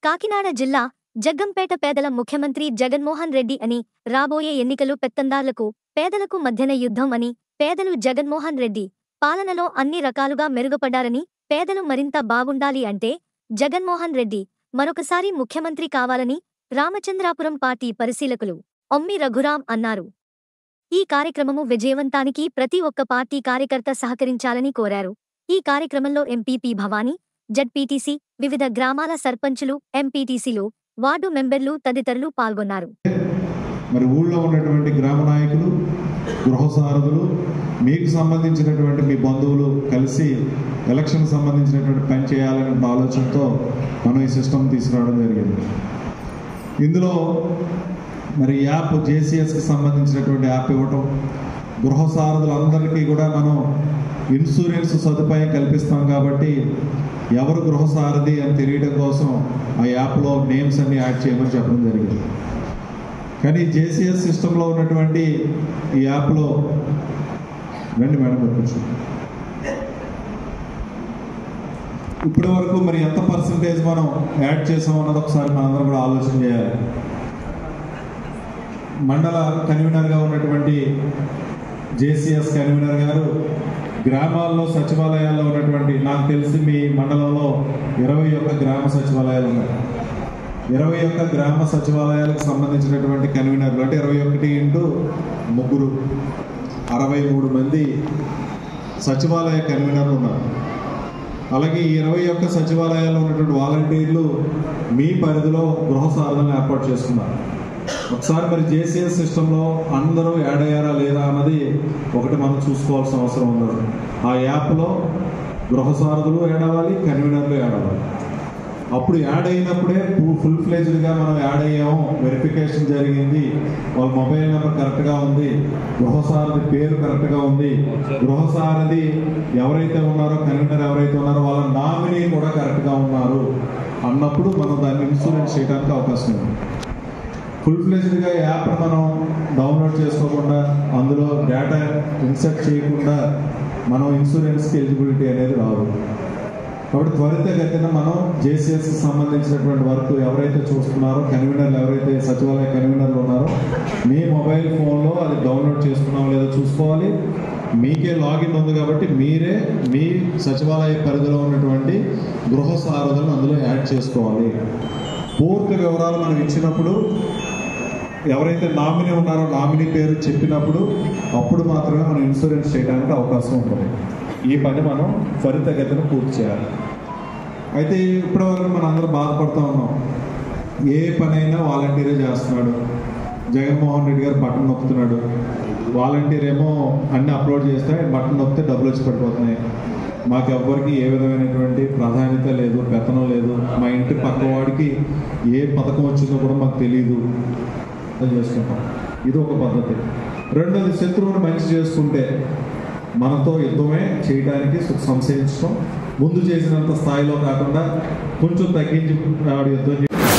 కాకినాడ జిల్లా జగ్గంపేట పేదల ముఖ్యమంత్రి జగన్మోహన్ రెడ్డి అని రాబోయే ఎన్నికలు పెత్తందార్లకు పేదలకు మధ్యన యుద్ధం అని పేదలు జగన్మోహన్ రెడ్డి పాలనలో అన్ని రకాలుగా మెరుగుపడ్డారని పేదలు మరింత బాగుండాలి అంటే జగన్మోహన్ రెడ్డి మరొకసారి ముఖ్యమంత్రి కావాలని రామచంద్రాపురం పార్టీ పరిశీలకులు ఒమ్మి రఘురాం అన్నారు ఈ కార్యక్రమము విజయవంతానికి ప్రతి ఒక్క పార్టీ కార్యకర్త సహకరించాలని కోరారు ఈ కార్యక్రమంలో ఎంపీపీ భవానీ జడ్పీటీసీ వివిధ గ్రామాల సర్పంచులు ఎంపీటీసీలు వార్డు మెంబర్లు తదితరులు పాల్గొన్నారు మరి ఊళ్ళో ఉన్నటువంటి గ్రామ నాయకులు గృహసారథులు మీకు సంబంధించినటువంటి మీ బంధువులు కలిసి ఎలక్షన్ సంబంధించినటువంటి పని చేయాలనే ఆలోచనతో మనం ఈ సిస్టమ్ తీసుకురావడం జరిగింది ఇందులో మరి యాప్ జేసీఎస్కి సంబంధించినటువంటి యాప్ ఇవ్వటం గృహసారథులందరికీ కూడా మనం ఇన్సూరెన్స్ సదుపాయం కల్పిస్తాం కాబట్టి ఎవరు గృహసారథి అని తెలియడం కోసం ఆ యాప్లో నేమ్స్ అన్ని యాడ్ చేయమని చెప్పడం జరిగింది కానీ జేసీఎస్ సిస్టంలో ఉన్నటువంటి ఈ యాప్లో రండి మేడం మీరు కూర్చోండి. ఇప్పటి వరకు మరి ఎంత పర్సంటేజ్ మనం యాడ్ చేసాం అన్నది ఒకసారి మనందరం కూడా ఆలోచన చేయాలి మండల కన్వీనర్గా ఉన్నటువంటి జేసీఎస్ కన్వీనర్ గారు గ్రామాల్లో సచివాలయాల్లో ఉన్నటువంటి నాకు తెలిసి మీ మండలంలో ఇరవై ఒక్క గ్రామ సచివాలయాలు ఉన్నాయి ఇరవై ఒక్క గ్రామ సచివాలయాలకు సంబంధించినటువంటి కన్వీనర్లు అంటే ఇరవై ఒకటి ఇంటూ ముగ్గురు అరవై మూడు మంది సచివాలయ కన్వీనర్లు ఉన్నారు అలాగే ఈ ఇరవై ఒక్క సచివాలయాల్లో ఉన్నటువంటి వాలంటీర్లు మీ పరిధిలో గృహ సాధనలు ఏర్పాటు చేసుకున్నారు ఒకసారి మరి జేసీఎస్ సిస్టంలో అందరూ యాడ్ అయ్యారా లేదా అన్నది ఒకటి మనం చూసుకోవాల్సిన అవసరం ఉన్నది ఆ యాప్లో గృహ సారథులు యాడ్ అవ్వాలి కన్వీనర్లు యాడ్ అవ్వాలి అప్పుడు యాడ్ అయినప్పుడే ఫుల్ ఫ్లెజ్డ్గా మనం యాడ్ అయ్యాము వెరిఫికేషన్ జరిగింది వాళ్ళ మొబైల్ నెంబర్ కరెక్ట్గా ఉంది గృహసారథి పేరు కరెక్ట్గా ఉంది గృహసారథి ఎవరైతే ఉన్నారో కన్వీనర్ ఎవరైతే ఉన్నారో వాళ్ళ నామినీ కూడా కరెక్ట్గా ఉన్నారు అన్నప్పుడు మనం దాన్ని ఇన్సూరెన్స్ చేయడానికి అవకాశం ఉంది ఫుల్ ఫ్లెజ్డ్గా యాప్ మనం డౌన్లోడ్ చేసుకోకుండా అందులో డేటా ఇన్సర్ట్ చేయకుండా మనం ఇన్సూరెన్స్కి ఎలిజిబిలిటీ అనేది రాదు కాబట్టి త్వరితగతిన మనం జేసీఎస్ సంబంధించినటువంటి వర్క్ ఎవరైతే చూస్తున్నారో కన్వీనర్లు ఎవరైతే సచివాలయ కన్వీనర్లు ఉన్నారో మీ మొబైల్ ఫోన్లో అది డౌన్లోడ్ చేసుకున్నామో లేదో చూసుకోవాలి మీకే లాగిన్ ఉంది కాబట్టి మీరే మీ సచివాలయ పరిధిలో ఉన్నటువంటి గృహ సారథులను అందులో యాడ్ చేసుకోవాలి పూర్తి వివరాలు మనం ఇచ్చినప్పుడు ఎవరైతే నామినీ ఉన్నారో నామినీ పేరు చెప్పినప్పుడు అప్పుడు మాత్రమే మనం ఇన్సూరెన్స్ చేయడానికి అవకాశం ఉంటుంది ఈ పని మనం త్వరితగతిన పూర్తి చేయాలి అయితే ఇప్పటివరకు మనం అందరూ బాధపడుతూ ఉన్నాం ఏ పనైనా వాలంటీరే చేస్తున్నాడు జగన్మోహన్ రెడ్డి గారు బటన్ నొక్కుతున్నాడు వాలంటీర్ ఏమో అన్ని అప్లోడ్ చేస్తే బటన్ నొక్కితే డబ్బులు వచ్చి పడిపోతున్నాయి మాకు ఎవ్వరికి ఏ విధమైనటువంటి ప్రాధాన్యత లేదు పెత్తనం లేదు మా ఇంటి పక్కవాడికి ఏ పథకం వచ్చిందో కూడా మాకు తెలియదు అని చేసుకుంటాం ఇది ఒక పద్ధతి రెండోది శత్రువుని మంచి చేసుకుంటే మనతో యుద్ధమే చేయడానికి సంశయించడం ముందు చేసినంత స్థాయిలో కాకుండా కొంచెం తగ్గించి వాడు యుద్ధం చేసి